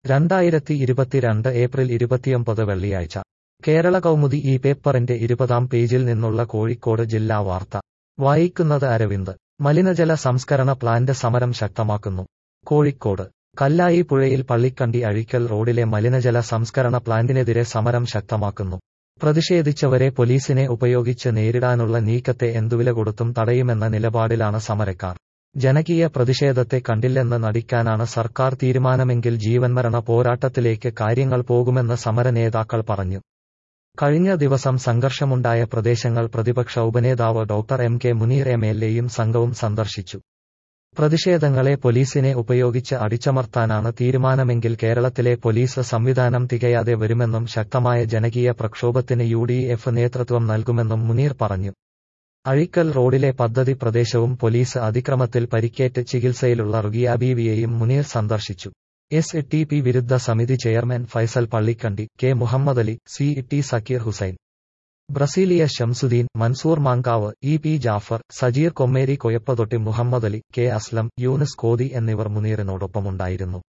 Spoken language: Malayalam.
രണ്ടായിരത്തി ഇരുപത്തിരണ്ട് ഏപ്രിൽ ഇരുപത്തിയൊമ്പത് വെള്ളിയാഴ്ച കേരള കൗമുദി ഈ പേപ്പറിന്റെ ഇരുപതാം പേജിൽ നിന്നുള്ള കോഴിക്കോട് ജില്ലാ വാർത്ത വായിക്കുന്നത് അരവിന്ദ് മലിനജല സംസ്കരണ പ്ലാന്റ് സമരം ശക്തമാക്കുന്നു കോഴിക്കോട് കല്ലായി പുഴയിൽ പള്ളിക്കണ്ടി അഴിക്കൽ റോഡിലെ മലിനജല സംസ്കരണ പ്ലാന്റിനെതിരെ സമരം ശക്തമാക്കുന്നു പ്രതിഷേധിച്ചവരെ പോലീസിനെ ഉപയോഗിച്ച് നേരിടാനുള്ള നീക്കത്തെ എന്തുവില കൊടുത്തും തടയുമെന്ന നിലപാടിലാണ് സമരക്കാർ ജനകീയ പ്രതിഷേധത്തെ കണ്ടില്ലെന്ന് നടിക്കാനാണ് സർക്കാർ തീരുമാനമെങ്കിൽ ജീവൻമരണ പോരാട്ടത്തിലേക്ക് കാര്യങ്ങൾ പോകുമെന്ന് സമരനേതാക്കൾ പറഞ്ഞു കഴിഞ്ഞ ദിവസം സംഘർഷമുണ്ടായ പ്രദേശങ്ങൾ പ്രതിപക്ഷ ഉപനേതാവ് doctor M K Muneer M L എയും സംഘവും സന്ദർശിച്ചു പ്രതിഷേധങ്ങളെ പോലീസിനെ ഉപയോഗിച്ച് അടിച്ചമർത്താനാണ് തീരുമാനമെങ്കിൽ കേരളത്തിലെ പോലീസ് സംവിധാനം തികയാതെ വരുമെന്നും ശക്തമായ ജനകീയ പ്രക്ഷോഭത്തിന് യു ഡി എഫ് നേതൃത്വം നൽകുമെന്നും മുനീർ പറഞ്ഞു അഴിക്കൽ റോഡിലെ പദ്ധതി പ്രദേശവും പോലീസ് അതിക്രമത്തിൽ പരിക്കേറ്റ് ചികിത്സയിലുള്ള റുഗിയ ബീവിയെയും മുനീർ സന്ദർശിച്ചു എസ് ടി പി വിരുദ്ധ സമിതി chairman Faisal Pallikkandi K Muhammad Ali C T Sakkeer Hussain Brasilia Shamsuddin Mansoor Mankavu E P Jafar Sajeer Kommeri Koyappathotti Muhammad Ali K Aslam Yunis Kothi എന്നിവർ മുനീറിനോടൊപ്പമുണ്ടായിരുന്നു